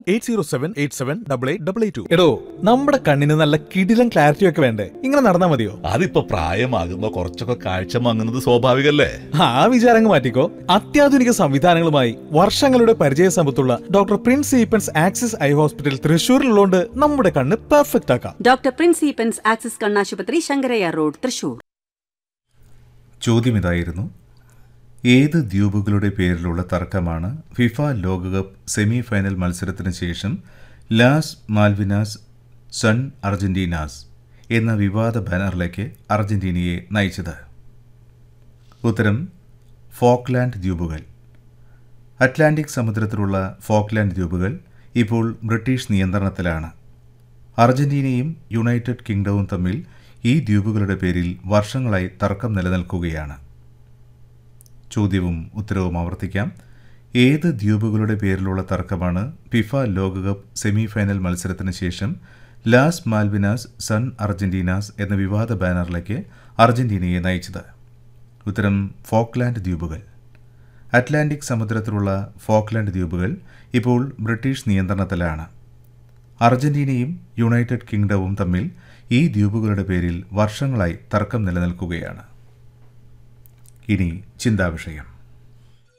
eight zero seven eight seven double eight double eight two എടോ നമ്മുടെ കണ്ണിന് നല്ല കിടിലം ക്ലാരിറ്റി ഒക്കെ വേണ്ടേ ഇങ്ങനെ നടന്നാ മതിയോ അതിപ്പോ പ്രായമാകുമ്പോ കുറച്ചൊക്കെ കാഴ്ച മങ്ങുന്നത് സ്വാഭാവികല്ലേ ആ വിചാരങ്ങൾ മാറ്റിക്കോ അത്യാധുനിക സംവിധാനങ്ങളുമായി വർഷങ്ങളുടെ പരിചയ സമ്പത്തുള്ള ഡോക്ടർ പ്രിൻസ് ഈപ്പൻസ് ആക്സിസ് ഐ ഹോസ്പിറ്റൽ തൃശൂരിലുള്ളതുകൊണ്ട് നമ്മുടെ കണ്ണ് പെർഫെക്റ്റ് ആക്കാം ഡോക്ടർ പ്രിൻസ് ഈപ്പൻസ് ആക്സിസ് കണ്ണാശുപത്രി ശങ്കരയ്യ റോഡ് തൃശൂർ ചോദ്യം ഇതായിരുന്നു ഏത് ദ്വീപുകളുടെ പേരിലുള്ള തർക്കമാണ് ഫിഫ ലോകകപ്പ് സെമി ഫൈനൽ മത്സരത്തിന് ശേഷം ലാസ് മാൽവിനാസ് സൺ അർജന്റീനാസ് എന്ന വിവാദ ബാനറിലേക്ക് അർജന്റീനയെ നയിച്ചത് ഉത്തരം ഫോക്ലാൻഡ് ദ്വീപുകൾ അറ്റ്ലാന്റിക് സമുദ്രത്തിലുള്ള ഫോക്ലാൻഡ് ദ്വീപുകൾ ഇപ്പോൾ ബ്രിട്ടീഷ് നിയന്ത്രണത്തിലാണ് അർജന്റീനയും യുണൈറ്റഡ് കിങ്ഡവും തമ്മിൽ ഈ ദ്വീപുകളുടെ പേരിൽ വർഷങ്ങളായി തർക്കം നിലനിൽക്കുകയാണ് ചോദ്യവും ഉത്തരവും ആവർത്തിക്കാം ഏത് ദ്വീപുകളുടെ പേരിലുള്ള തർക്കമാണ് ഫിഫ ലോകകപ്പ് സെമി ഫൈനൽ മത്സരത്തിന് ശേഷം ലാസ് മാൽവിനാസ് സൺ അർജന്റീനാസ് എന്ന വിവാദ ബാനറിലേക്ക് അർജന്റീനയെ നയിച്ചത് ഉത്തരം ഫോക്ലാൻഡ് ദ്വീപുകൾ അറ്റ്ലാന്റിക് സമുദ്രത്തിലുള്ള ഫോക്ലാൻഡ് ദ്വീപുകൾ ഇപ്പോൾ ബ്രിട്ടീഷ് നിയന്ത്രണത്തിലാണ് അർജന്റീനയും യുണൈറ്റഡ് കിങ്ഡവും തമ്മിൽ ഈ ദ്വീപുകളുടെ പേരിൽ വർഷങ്ങളായി തർക്കം നിലനിൽക്കുകയാണ് ഇനി ചിന്താവിഷയം